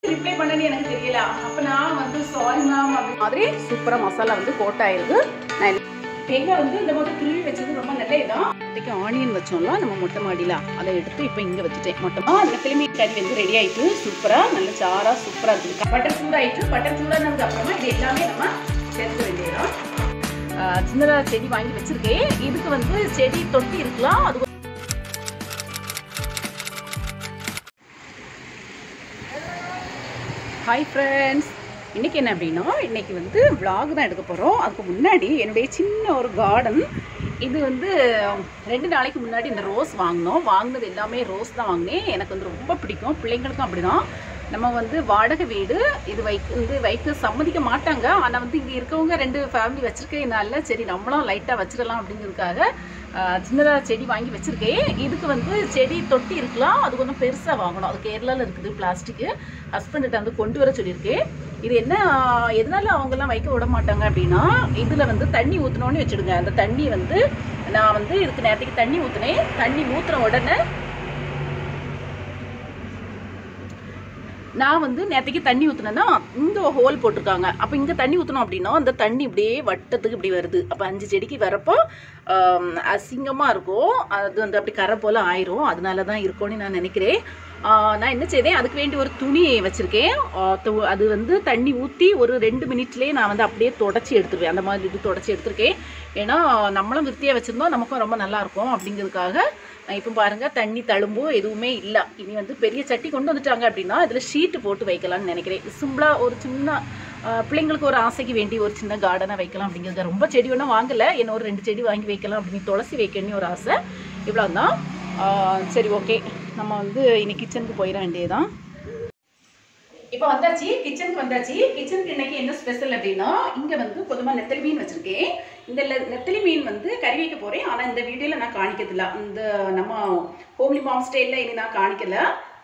reply பண்ணனு எனக்கு தெரியல அப்ப நான் வந்து சாரி மேம் அப்படி மாதிரி சூப்பரா மசாலா வந்து கோட் ஆயிருக்கு நான் தேங்காய் வந்து இந்த மாதிரி திருவி வச்சது ரொம்ப நல்ல இதான் இன்னைக்கு ஆனியன் வச்சோம்ல நம்ம மொட்டை மாடியில அதை எடுத்து இப்போ இங்க வச்சுட்டேன் மொட்டமா நெத்திலிமீ கறி வந்து ரெடி ஆயிட்டு சூப்பரா நல்ல சாரா சூப்பரா இருக்குது பட்டர் சூடாயிட்டு பட்டர் சூடானதுக்கு அப்புறமா இது எல்லாமே நம்ம சேர்க்க வேண்டியதான் சின்னதா செடி வாங்கி வச்சிருக்கேன் இதுக்கு வந்து செடி தொட்டி இருக்கலாம் அது ஹாய் ஃப்ரெண்ட்ஸ் இன்றைக்கி என்ன அப்படின்னா இன்றைக்கி வந்து vlog தான் எடுக்க போகிறோம் அதுக்கு முன்னாடி என்னுடைய சின்ன ஒரு கார்டன் இது வந்து ரெண்டு நாளைக்கு முன்னாடி இந்த ரோஸ் வாங்கினோம் வாங்கினது எல்லாமே ரோஸ் தான் வாங்கினேன் எனக்கு வந்து ரொம்ப பிடிக்கும் பிள்ளைங்களுக்கும் அப்படிதான் நம்ம வந்து வாடகை வீடு இது வைக்க இது வைக்க சம்மதிக்க மாட்டாங்க ஆனால் வந்து இங்கே இருக்கவங்க ரெண்டு ஃபேமிலி வச்சுருக்கேனால சரி நம்மளும் லைட்டாக வச்சிடலாம் அப்படிங்கிறதுக்காக சின்னதாக செடி வாங்கி வச்சுருக்கேன் இதுக்கு வந்து செடி தொட்டி இருக்கலாம் அது கொஞ்சம் பெருசாக வாங்கணும் அது கேரளாவில் இருக்குது பிளாஸ்டிக்கு ஹஸ்பண்ட்கிட்ட வந்து கொண்டு வர சொல்லியிருக்கேன் இது என்ன ஆஹ், எதனால அவங்கெல்லாம் வைக்க விட மாட்டாங்க அப்படின்னா இதில் வந்து தண்ணி ஊற்றினோன்னு வச்சுடுங்க அந்த தண்ணி வந்து நான் வந்து இதுக்கு நேரத்துக்கு தண்ணி ஊற்றினேன் தண்ணி ஊற்றுன உடனே நான் வந்து நேற்றுக்கு தண்ணி ஊற்றுனேன்னா இந்த ஹோல் போட்டிருக்காங்க அப்போ இங்கே தண்ணி ஊற்றணும் அப்படின்னா அந்த தண்ணி இப்படியே வட்டத்துக்கு இப்படி வருது அப்போ அஞ்சு செடிக்கு வரப்போ அசிங்கமாக இருக்கும் அது வந்து அப்படி கரை போல் ஆயிரும் அதனால தான் இருக்கும்னு நான் நினைக்கிறேன் ஆஹ் நான் என்ன செய்தேன் அதுக்கு வேண்டி ஒரு துணி வச்சுருக்கேன் அது வந்து தண்ணி ஊற்றி ஒரு ரெண்டு மினிட்லேயே நான் வந்து அப்படியே தொடச்சி எடுத்துருவேன் அந்த மாதிரி இது தொடச்சி எடுத்திருக்கேன் ஏன்னா நம்மளும் விருத்தியாக வச்சுருந்தோம் நமக்கும் ரொம்ப நல்லா இருக்கும் அப்படிங்கிறதுக்காக இப்போ பாருங்க தண்ணி தழும்போ எதுவுமே இல்லை இனி வந்து பெரிய சட்டி கொண்டு வந்துட்டாங்க அப்படின்னா இதில் ஷீட்டு போட்டு வைக்கலாம்னு நினைக்கிறேன் சிம்பிளாக ஒரு சின்ன ஆஹ், பிள்ளைங்களுக்கு ஒரு ஆசைக்கு வேண்டி ஒரு சின்ன கார்டனை வைக்கலாம் அப்படிங்கிறது ரொம்ப செடி ஒன்றும் வாங்கலை என்ன ஒரு ரெண்டு செடி வாங்கி வைக்கலாம் அப்படின்னு துளசி வைக்கணும்னு ஒரு ஆசை இவ்வளோ தான் சரி ஓகே நம்ம வந்து இனி கிச்சனுக்கு போயிட வேண்டியதுதான் இப்போ வந்தாச்சு கிச்சனுக்கு வந்தாச்சு கிச்சனுக்கு இன்னைக்கு என்ன ஸ்பெஷல் அப்படின்னா இங்க வந்து பொதுவா நெத்தலி மீன் வச்சிருக்கேன் இந்த லெ- நெத்தலி மீன் வந்து கறி வைக்க போறேன் ஆனா இந்த வீடியோல நான் காணிக்கிறதில்ல இந்த நம்ம ஹோம்லி மாம் ஸ்டைல்ல இனி நான் காணிக்கல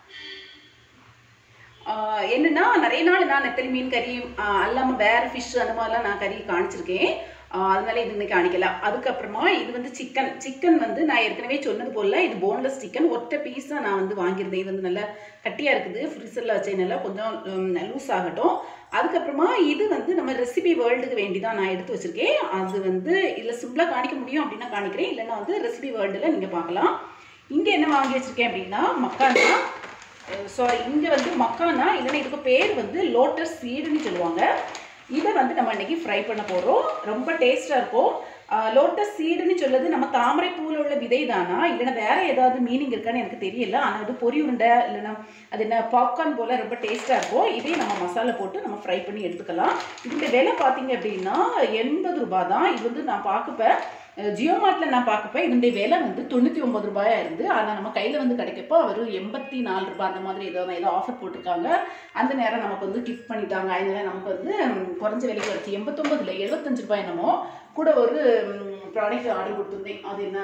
ஆஹ் என்னன்னா நிறைய நாள் நான் நெத்தலி மீன் கறி ஆஹ் அல்லாம வேற ஃபிஷ் அந்த மாதிரிலாம் நான் கறி காணிச்சிருக்கேன் ஆஹ் அதனால இது இன்னைக்கு காணிக்கல அதுக்கப்புறமா இது வந்து சிக்கன் சிக்கன் வந்து நான் ஏற்கனவே சொன்னது போல இது போன்லெஸ் சிக்கன் ஒற்றை பீஸ் தான் நான் வந்து வாங்கியிருந்தேன் இது வந்து நல்லா கட்டியா இருக்குது ஃப்ரீசரில் வச்சதுனால கொஞ்சம் லூஸ் ஆகட்டும் அதுக்கப்புறமா இது வந்து நம்ம ரெசிபி வேர்ல்டுக்கு வேண்டி தான் நான் எடுத்து வச்சிருக்கேன் அது வந்து இதில் சிம்பிளாக காணிக்க முடியும் அப்படின்னா காணிக்கிறேன் இல்லைன்னா வந்து ரெசிபி வேர்ல்டில் நீங்கள் பார்க்கலாம் இங்கே என்ன வாங்கி வச்சிருக்கேன் அப்படின்னா மக்கானா சாரி இங்கே வந்து மக்கானா இல்லைன்னா இதுக்கு பேர் வந்து லோட்டஸ் சீடுன்னு சொல்லுவாங்க இதை வந்து நம்ம இன்னைக்கு ஃப்ரை பண்ண போகிறோம் ரொம்ப டேஸ்ட்டாக இருக்கும் லோட்டஸ் சீடுன்னு சொல்லுது நம்ம தாமரை பூவில் உள்ள விதை தானா இல்லைன்னா வேற ஏதாவது மீனிங் இருக்கான்னு எனக்கு தெரியல ஆனால் அது பொரி உருண்டை இல்லைன்னா அது என்ன பாப்கார்ன் போல் ரொம்ப டேஸ்ட்டாக இருக்கும் இதையும் நம்ம மசாலா போட்டு நம்ம ஃப்ரை பண்ணி எடுத்துக்கலாம் இந்த விலை பார்த்தீங்க அப்படின்னா எண்பது ரூபாய் தான் இது வந்து நான் பார்க்கப்ப ஜியோ மார்ட்டில் நான் பார்க்கப்ப இதனுடைய விலை வந்து தொண்ணூற்றி ஒம்பது ரூபாயா இருந்து ஆனால் நம்ம கையில் வந்து கிடைக்கப்போ அவர் எண்பத்தி நாலு ரூபாய் அந்த மாதிரி ஏதோ ஏதோ ஆஃபர் போட்டிருக்காங்க அந்த நேரம் நமக்கு வந்து கிஃப்ட் பண்ணிட்டாங்க அதனால நமக்கு வந்து ம், குறைஞ்ச விலைக்கு கிடச்சி எண்பத்தொம்பதுல எழுபத்தஞ்சு ரூபாய் என்னமோ கூட ஒரு ப்ராடக்ட் ஆர்டர் கொடுத்துருந்தேன் அது என்ன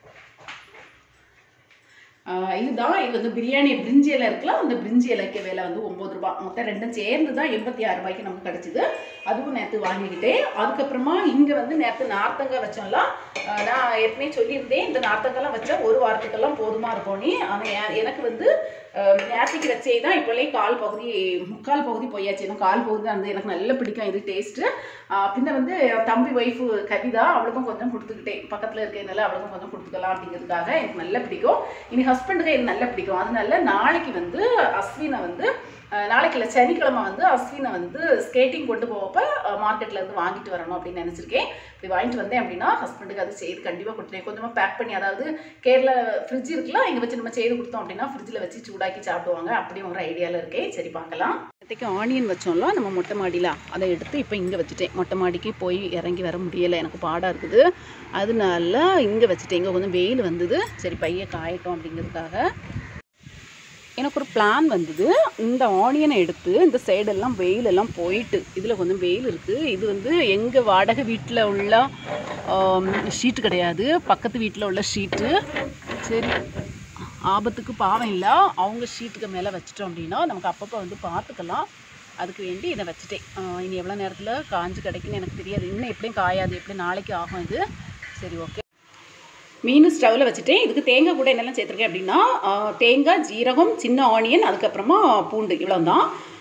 ஆஹ் இதுதான் இது வந்து பிரியாணி பிரிஞ்சி இலை இருக்கலாம் அந்த பிரிஞ்சி இலைக்கு விலை வந்து ஒம்பது ரூபாய் மொத்தம் ரெண்டும் சேர்ந்து தான் எண்பத்தி ஆறு ரூபாய்க்கு நமக்கு கிடச்சிது அதுவும் நேற்று வாங்கிக்கிட்டேன் அதுக்கப்புறமா இங்கே வந்து நேற்று நார்த்தங்காய் வச்சோம்லாம் ஆஹ் நான் ஏற்கனவே சொல்லியிருந்தேன் இந்த நார்த்தங்காய்லாம் வச்சா ஒரு வாரத்துக்கெல்லாம் போதுமா இருக்கும்னு ஆனால் எனக்கு வந்து ஆஹ் நேற்றுக்கு வச்சே தான் இப்போலே கால் பகுதி முக்கால் பகுதி போயாச்சு ஏன்னா கால் பகுதி தான் வந்து எனக்கு நல்லா பிடிக்கும் இது டேஸ்ட்டு பின்ன வந்து என் தம்பி ஒய்ஃபு கவிதா அவளுக்கும் கொஞ்சம் கொடுத்துக்கிட்டேன் பக்கத்தில் இருக்கிறதுனால அவளுக்கும் கொஞ்சம் கொடுத்துக்கலாம் அப்படிங்கிறதுக்காக எனக்கு நல்லா பிடிக்கும் இனி ஹஸ்பண்டுக்கு இது நல்லா பிடிக்கும் அதனால நாளைக்கு வந்து அஸ்வினை வந்து அஹ், நாளைக்கு இல்லை சனிக்கிழமை வந்து அஸ்வினை வந்து ஸ்கேட்டிங் கொண்டு போகப்ப மார்க்கெட்ல இருந்து வாங்கிட்டு வரணும் அப்படின்னு நினச்சிருக்கேன் இப்படி வாங்கிட்டு வந்தேன் அப்படின்னா ஹஸ்பண்டுக்கு அது செய்து கண்டிப்பாக கொடுத்துருவேன் கொஞ்சமாக பேக் பண்ணி அதாவது கேரளா ஃப்ரிட்ஜ் இருக்குல்ல இங்கே வச்சு நம்ம செய்து கொடுத்தோம் அப்படின்னா ஃப்ரிட்ஜில் வச்சு சூடாக்கி சாப்பிடுவாங்க அப்படி ஒரு ஐடியாவில் இருக்கேன் சரி பார்க்கலாம் நேற்றுக்கு ஆனியன் வச்சோம்ல நம்ம மொட்டை மாடியில் அதை எடுத்து இப்போ இங்கே வச்சுட்டேன் மொட்டை மாடிக்கு போய் இறங்கி வர முடியலை எனக்கு பாடாக இருக்குது அதனால இங்கே வச்சுட்டேன் இங்கே கொஞ்சம் வெயில் வந்தது சரி பைய காயட்டும் அப்படிங்கிறதுக்காக எனக்கு ஒரு பிளான் வந்தது இந்த ஆனியனை எடுத்து இந்த சைடெல்லாம் வெயிலெல்லாம் போயிட்டு இதில் கொஞ்சம் வெயில் இருக்குது இது வந்து எங்கள் வாடகை வீட்டில் உள்ள ஷீட்டு கிடையாது பக்கத்து வீட்டில் உள்ள ஷீட்டு சரி ஆபத்துக்கு பாவம் இல்லை அவங்க ஷீட்டுக்கு மேலே வச்சிட்டோம் அப்படின்னா நமக்கு அப்பப்போ வந்து பார்த்துக்கலாம் அதுக்கு வேண்டி இதை வச்சுட்டேன் ஆஹ் இனி எவ்வளோ நேரத்தில் காஞ்சு கிடைக்குன்னு எனக்கு தெரியாது இன்னும் எப்படியும் காயாது எப்படி நாளைக்கு ஆகும் இது சரி ஓகே மீன் ஸ்டவ்வில் வச்சுட்டேன் இதுக்கு தேங்காய் கூட என்னெல்லாம் சேர்த்துருக்கேன் அப்படின்னா ஆ, தேங்காய் ஜீரகம் சின்ன ஆனியன் அதுக்கப்புறமா பூண்டு இவ்வளோ தான்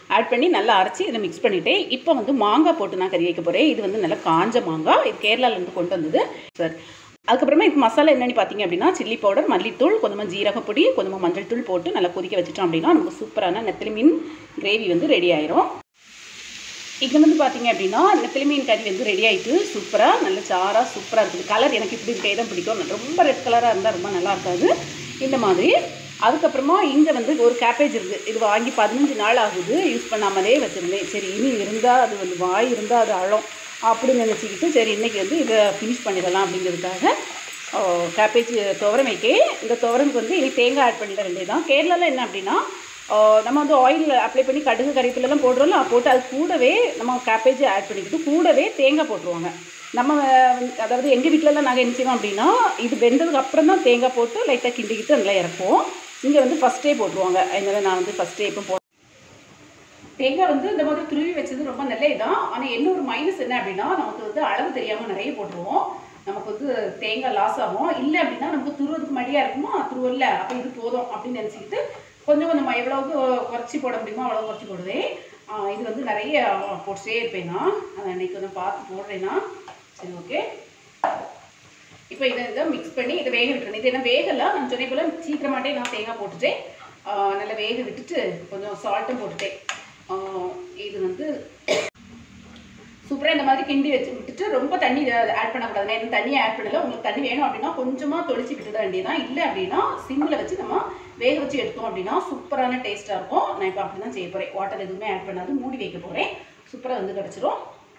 ஆட் பண்ணி நல்லா அரைச்சி இதை மிக்ஸ் பண்ணிவிட்டேன் இப்போ வந்து மாங்காய் போட்டு நான் கறி வைக்க போகிறேன் இது வந்து நல்லா காஞ்ச மாங்காய் இது கேரளாலேருந்து கொண்டு வந்தது சார் அதுக்கப்புறமா இது மசாலா என்னென்னு பார்த்தீங்க அப்படின்னா சில்லி பவுடர் மல்லித்தூள் கொஞ்சமாக ஜீரகப்பொடி கொஞ்சமாக மஞ்சள் தூள் போட்டு நல்லா கொதிக்க வச்சுட்டோம் அப்படின்னா நமக்கு சூப்பரான நெத்திலி மீன் கிரேவி வந்து ரெடி ஆயிரும் இங்கே வந்து பார்த்தீங்க அப்படின்னா நெத்திலி மீன் கறி வந்து ரெடி ஆகிட்டு சூப்பராக நல்ல சாராக சூப்பராக இருக்குது கலர் எனக்கு இப்படி இருக்கே தான் பிடிக்கும் ரொம்ப ரெட் கலராக இருந்தால் ரொம்ப நல்லா இருக்காது இந்த மாதிரி அதுக்கப்புறமா இங்கே வந்து ஒரு கேப்பேஜ் இருக்குது இது வாங்கி பதினஞ்சு நாள் ஆகுது யூஸ் பண்ணாமலே வச்சுருந்தேன் சரி இனி இருந்தால் அது வந்து வாய் இருந்தால் அது அழும் அப்படின்னு நினச்சிக்கிட்டு சரி இன்றைக்கி வந்து இதை ஃபினிஷ் பண்ணிடலாம் அப்படிங்கிறதுக்காக கேப்பேஜ் துவரம் வைக்கே இந்த துவரமுக்கு வந்து இனி தேங்காய் ஆட் பண்ணிட வேண்டியது தான் கேரளாவில் என்ன அப்படின்னா நம்ம வந்து ஆயில் அப்ளை பண்ணி கடுகு கறிப்பிலெல்லாம் போடுறோம்ல போட்டு அது கூடவே நம்ம கேப்பேஜ் ஆட் பண்ணிக்கிட்டு கூடவே தேங்காய் போட்டுருவாங்க நம்ம அதாவது எங்கள் வீட்டிலலாம் நாங்கள் என்ன செய்வோம் அப்படின்னா இது வெந்ததுக்கு அப்புறம் தான் தேங்காய் போட்டு லைட்டாக கிண்டிக்கிட்டு நல்லா இறக்குவோம் இங்கே வந்து ஃபஸ்ட்டே போட்டுருவாங்க அதனால நான் வந்து ஃபஸ்ட்டே இப்போ போ தேங்காய் வந்து இந்த மாதிரி துருவி வச்சது ரொம்ப நல்லது தான் ஆனால் என்ன ஒரு மைனஸ் என்ன அப்படின்னா நமக்கு வந்து அளவு தெரியாமல் நிறைய போட்டுருவோம் நமக்கு வந்து தேங்காய் லாஸ் ஆகும் இல்லை அப்படின்னா நமக்கு துருவதுக்கு மடியாக இருக்குமா துருவல்ல அப்போ இது போதும் அப்படின்னு நினச்சிக்கிட்டு கொஞ்சம் கொஞ்சம் எவ்வளவுக்கு குறைச்சி போட முடியுமோ அவ்வளோ குறைச்சி போடுவேன் இது வந்து நிறைய போட்டுட்டே இருப்பேன் நான் அதை அன்றைக்கி கொஞ்சம் பார்த்து போடுறேன்னா சரி ஓகே இப்போ இதை இதை மிக்ஸ் பண்ணி இதை வேக விட்டுறேன் இது என்ன வேகலை நான் சொன்னே போல் சீக்கிரமாட்டே நான் தேங்காய் போட்டுட்டேன் நல்லா வேக விட்டுட்டு கொஞ்சம் சால்ட்டும் போட்டுட்டேன் இது வந்து சூப்பராக இந்த மாதிரி கிண்டி வச்சு விட்டுட்டு ரொம்ப தண்ணி ஆட் பண்ணக்கூடாது நான் எதுவும் தண்ணி ஆட் பண்ணல உங்களுக்கு தண்ணி வேணும் அப்படின்னா கொஞ்சமாக தொளிச்சு விட்டுட வேண்டியதான் இல்லை அப்படின்னா சிம்மில் வச்சு நம்ம வேக வச்சு எடுத்தோம் அப்படின்னா சூப்பரான டேஸ்ட்டாக இருக்கும் நான் இப்போ அப்படி தான் செய்ய போகிறேன் வாட்டர் எதுவுமே ஆட் பண்ணாது மூடி வைக்க போகிறேன் சூப்பராக வந்து கிடச்சிரும்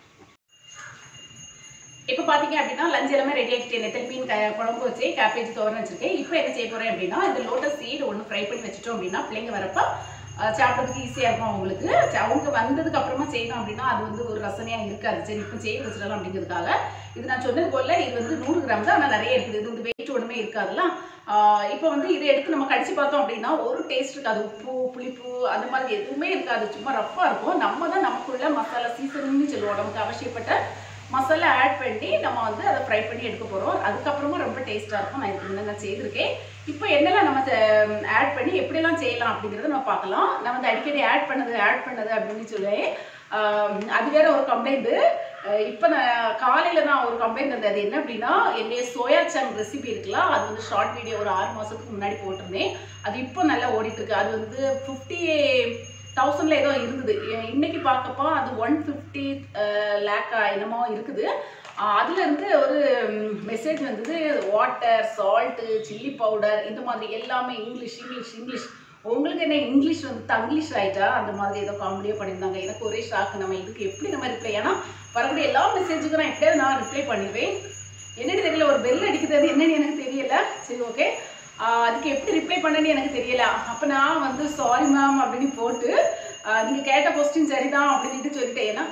இப்போ பார்த்தீங்க அப்படின்னா லஞ்ச் எல்லாமே ரெடி ஆகிட்டேன் நெத்தல் மீன் க குழம்பு வச்சு கேப்பேஜ் தோரணம் வச்சிருக்கேன் இப்போ என்ன செய்ய போகிறேன் அப்படின்னா இந்த லோட்டஸ் சீடு ஒன்று ஃப்ரை பண்ணி வச்சுட்டோம் அப்படின்னா பிள்ளைங்க வரப்போ சாப்பிட்றதுக்கு ஈஸியாக இருக்கும் அவங்களுக்கு அவங்க வந்ததுக்கு அப்புறமா செய்யணும் அப்படின்னா அது வந்து ஒரு ரசனையாக இருக்காது சரி இப்போ செய்ய வச்சிடலாம் அப்படிங்கிறதுக்காக இது நான் சொன்னது போல இது வந்து நூறு கிராம் தான் ஆனால் நிறைய இருக்குது இது வந்து வெயிட் ஒன்றுமே இருக்காதுல்ல இப்போ வந்து இதை எடுத்து நம்ம கடிச்சு பார்த்தோம் அப்படின்னா ஒரு டேஸ்ட் இருக்காது உப்பு புளிப்பு அந்த மாதிரி எதுவுமே இருக்காது சும்மா ரஃப்பாக இருக்கும் நம்ம தான் நமக்குள்ள மசாலா சீசனிங்னு சொல்லுவோம் நமக்கு அவசியப்பட்ட மசாலா ஆட் பண்ணி நம்ம வந்து அதை ஃப்ரை பண்ணி எடுக்க போகிறோம் அதுக்கப்புறமா ரொம்ப டேஸ்ட்டாக இருக்கும் நான் இதுக்கு முன்னே நான் செய்திருக்கேன் இப்போ என்னெல்லாம் நம்ம ஆட் பண்ணி எப்படியெல்லாம் செய்யலாம் அப்படிங்கிறத நம்ம பார்க்கலாம் நான் வந்து அடிக்கடி ஆட் பண்ணது ஆட் பண்ணது அப்படின்னு சொல்லி அது வேற ஒரு கம்ப்ளைண்ட்டு இப்போ நான் காலையில் நான் ஒரு கம்ப்ளைண்ட் வந்தது அது என்ன அப்படின்னா என்னுடைய சோயா சங் ரெசிபி இருக்குல்ல அது வந்து ஷார்ட் வீடியோ ஒரு ஆறு மாதத்துக்கு முன்னாடி போட்டிருந்தேன் அது இப்போ நல்லா ஓடிட்டுருக்கு அது வந்து ஃபிஃப்டி தௌசண்ட்ல ஏதோ இருந்தது இன்னைக்கு பார்க்கப்போ அது ஒன் ஃபிஃப்டி லேக்கா என்னமோ இருக்குது அதுல இருந்து ஒரு மெசேஜ் வந்தது வாட்டர் சால்ட்டு சில்லி பவுடர் இந்த மாதிரி எல்லாமே இங்கிலீஷ் இங்கிலீஷ் இங்கிலீஷ் உங்களுக்கு என்ன இங்கிலீஷ் வந்து தங்கிலீஷ் ஆயிட்டா அந்த மாதிரி ஏதோ காமெடியாக பண்ணியிருந்தாங்க எனக்கு ஒரே ஷாக்கு நம்ம இதுக்கு எப்படி நம்ம ரிப்ளை ஏன்னா வரக்கூடிய எல்லா மெசேஜுக்கும் நான் எப்படியாவது நான் ரிப்ளை பண்ணிடுவேன் என்னன்னு தெரியல ஒரு பெல் அடிக்குது அது என்னன்னு எனக்கு தெரியல சரி ஓகே அதுக்கு எப்படி ரிப்ளை பண்ணேன்னு எனக்கு தெரியல அப்போ நான் வந்து சாரி மேம் அப்படின்னு போட்டு நீங்கள் கேட்ட கொஸ்டின் சரிதான் அப்படின்ட்டு சொல்லிட்டேன் ஏன்னா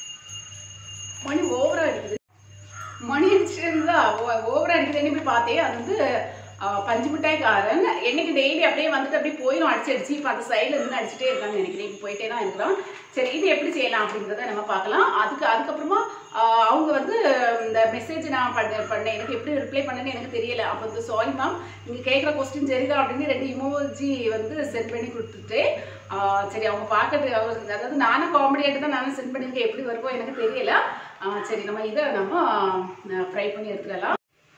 மணி ஓவராக அடிக்குது மணி அடிச்சிருந்தா ஓவராக அடிக்குதுன்னு போய் பார்த்தேன் அது வந்து பஞ்சு மிட்டாய்க்காரன் என்னைக்கு டெய்லி அப்படியே வந்துட்டு அப்படியே போயிடும் அடிச்சு அடிச்சு இப்போ அந்த சைடில் இருந்து அடிச்சுட்டே இருக்காங்க நினைக்கிறேன் இப்போ போயிட்டே தான் இருக்கிறோம் சரி இது எப்படி செய்யலாம் அப்படிங்கிறத நம்ம பார்க்கலாம் அதுக்கு அதுக்கப்புறமா அவங்க வந்து இந்த மெசேஜ் நான் பண்ண பண்ணேன் எனக்கு எப்படி ரிப்ளை பண்ணேன்னு எனக்கு தெரியல அப்போ வந்து சாரி மேம் நீங்கள் கேட்குற கொஸ்டின் சரிதான் அப்படின்னு ரெண்டு இமோஜி வந்து சென்ட் பண்ணி கொடுத்துட்டு சரி அவங்க பார்க்கறது அதாவது நானும் காமெடியாட்டு தான் நானும் சென்ட் பண்ணியிருக்கேன் எப்படி வருமோ எனக்கு தெரியல சரி நம்ம இதை நம்ம ஃப்ரை பண்ணி எடுத்துடலாம்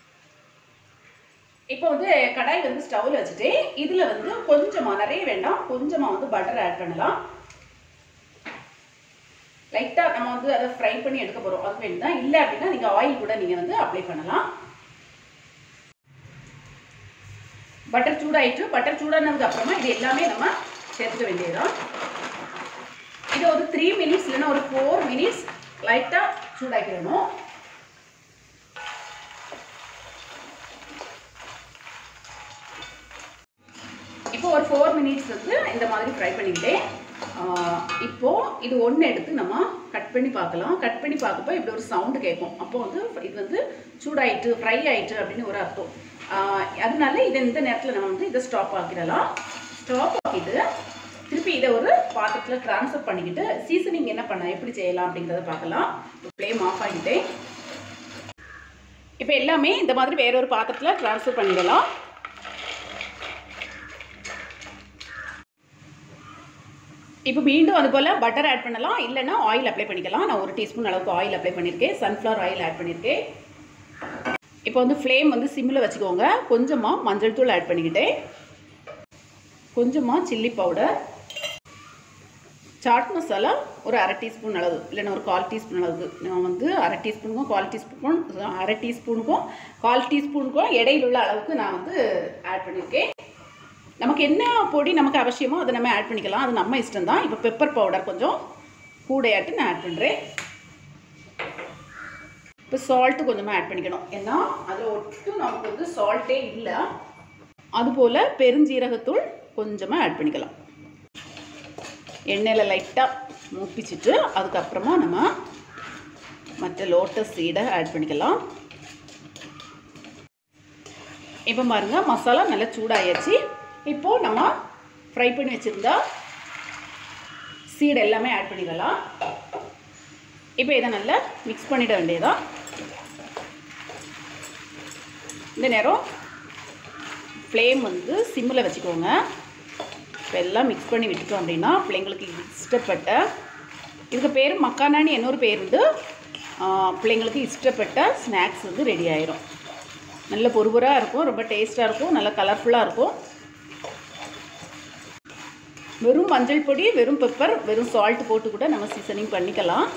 இப்போ வந்து கடாய் வந்து ஸ்டவ்வில் வச்சுட்டு இதில் வந்து கொஞ்சமாக நிறைய வேண்டாம் கொஞ்சமாக வந்து பட்டர் ஆட் பண்ணலாம் லைட்டாக நம்ம வந்து அதை ஃப்ரை பண்ணி எடுக்க போகிறோம் அது வேணும் தான் இல்லை அப்படின்னா நீங்கள் ஆயில் கூட நீங்கள் வந்து அப்ளை பண்ணலாம் பட்டர் சூடாயிட்டு பட்டர் சூடானதுக்கு அப்புறமா இது எல்லாமே நம்ம சேர்த்துக்க வேண்டியதுதான் இது ஒரு த்ரீ மினிட்ஸ் இல்லைன்னா ஒரு ஃபோர் மினிட்ஸ் லைட்டாக சூடாக்கிடணும் இப்போ ஒரு ஃபோர் மினிட்ஸ் வந்து இந்த மாதிரி ஃப்ரை பண்ணிக்கிட்டேன் இப்போ இது ஒன்று எடுத்து நம்ம கட் பண்ணி பார்க்கலாம் கட் பண்ணி பார்க்கப்போ இப்படி ஒரு சவுண்டு கேட்கும் அப்போ வந்து இது வந்து சூடாயிட்டு ஃப்ரை ஆயிட்டு அப்படின்னு ஒரு அர்த்தம் அதனால இதை இந்த நேரத்தில் நம்ம வந்து இதை ஸ்டாப் ஆக்கிடலாம் ஸ்டாப் ஆக்கிட்டு திருப்பி இதை ஒரு பாத்திரத்தில் ட்ரான்ஸ்ஃபர் பண்ணிக்கிட்டு சீசனிங் என்ன பண்ண எப்படி செய்யலாம் அப்படிங்கிறத பார்க்கலாம் ஃப்ளேம் ஆஃப் ஆகிட்டேன் இப்போ எல்லாமே இந்த மாதிரி வேற ஒரு பாத்திரத்தில் ட்ரான்ஸ்ஃபர் பண்ணிடலாம் இப்போ மீண்டும் அது போல் பட்டர் ஆட் பண்ணலாம் இல்லைன்னா ஆயில் அப்ளை பண்ணிக்கலாம் நான் ஒரு டீஸ்பூன் அளவுக்கு ஆயில் அப்ளை பண்ணியிருக்கேன் சன்ஃப்ளவர் ஆயில் ஆட் பண்ணியிருக்கேன் இப்போ வந்து ஃப்ளேம் வந்து சிம்மில் வச்சுக்கோங்க கொஞ்சமாக மஞ்சள் தூள் ஆட் பண்ணிக்கிட்டேன் கொஞ்சமாக சில்லி பவுடர் சாட் மசாலா ஒரு அரை டீஸ்பூன் அளவு இல்லைன்னா ஒரு கால் டீஸ்பூன் அளவுக்கு நான் வந்து அரை டீஸ்பூனுக்கும் கால் டீஸ்பூன் அரை டீஸ்பூனுக்கும் கால் டீஸ்பூனுக்கும் இடையில உள்ள அளவுக்கு நான் வந்து ஆட் பண்ணியிருக்கேன் நமக்கு என்ன பொடி நமக்கு அவசியமோ அதை நம்ம ஆட் பண்ணிக்கலாம் அது நம்ம இஷ்டம் தான் இப்போ பெப்பர் பவுடர் கொஞ்சம் கூடையாட்டு நான் ஆட் பண்ணுறேன் இப்போ சால்ட்டு கொஞ்சமாக ஆட் பண்ணிக்கணும் ஏன்னா அதில் ஒட்டும் நமக்கு வந்து சால்ட்டே இல்லை அதுபோல் பெருஞ்சீரகத்தூள் கொஞ்சமாக ஆட் பண்ணிக்கலாம் எண்ணெயில் லைட்டாக மூப்பிச்சிட்டு அதுக்கப்புறமா நம்ம மற்ற லோட்டஸ் சீடை ஆட் பண்ணிக்கலாம் இப்போ பாருங்க மசாலா நல்லா சூடாயாச்சு இப்போது நம்ம ஃப்ரை பண்ணி வச்சுருந்தா சீடு எல்லாமே ஆட் பண்ணிக்கலாம் இப்போ இதை நல்லா மிக்ஸ் பண்ணிட வேண்டியதான் இந்த நேரம் ஃப்ளேம் வந்து சிம்மில் வச்சுக்கோங்க இப்போ எல்லாம் மிக்ஸ் பண்ணி விட்டுட்டோம் அப்படின்னா பிள்ளைங்களுக்கு இஷ்டப்பட்ட இதுக்கு பேர் மக்கானான்னு இன்னொரு பேர் வந்து பிள்ளைங்களுக்கு இஷ்டப்பட்ட ஸ்நாக்ஸ் வந்து ரெடி ஆயிரும் நல்ல பொறுபொறாக இருக்கும் ரொம்ப டேஸ்ட்டாக இருக்கும் நல்ல கலர்ஃபுல்லாக இருக்கும் வெறும் மஞ்சள் பொடி வெறும் பெப்பர் வெறும் சால்ட் போட்டு கூட நம்ம சீசனிங் பண்ணிக்கலாம்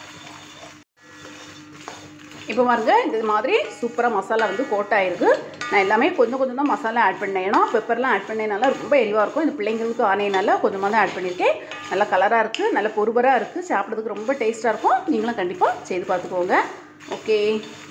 இப்போ பாருங்க இந்த மாதிரி சூப்பராக மசாலா வந்து கோட்டாயிருக்கு நான் எல்லாமே கொஞ்சம் கொஞ்சம் தான் மசாலா ஆட் பண்ணேன் ஏன்னா பெப்பர்லாம் ஆட் பண்ணதுனால ரொம்ப எளிவாக இருக்கும் இந்த பிள்ளைங்களுக்கு ஆனையினால கொஞ்சமாக தான் ஆட் பண்ணியிருக்கேன் நல்ல கலராக இருக்குது நல்ல பொறுபராக இருக்குது சாப்பிட்றதுக்கு ரொம்ப டேஸ்ட்டாக இருக்கும் நீங்களும் கண்டிப்பாக செய்து பார்த்துக்கோங்க ஓகே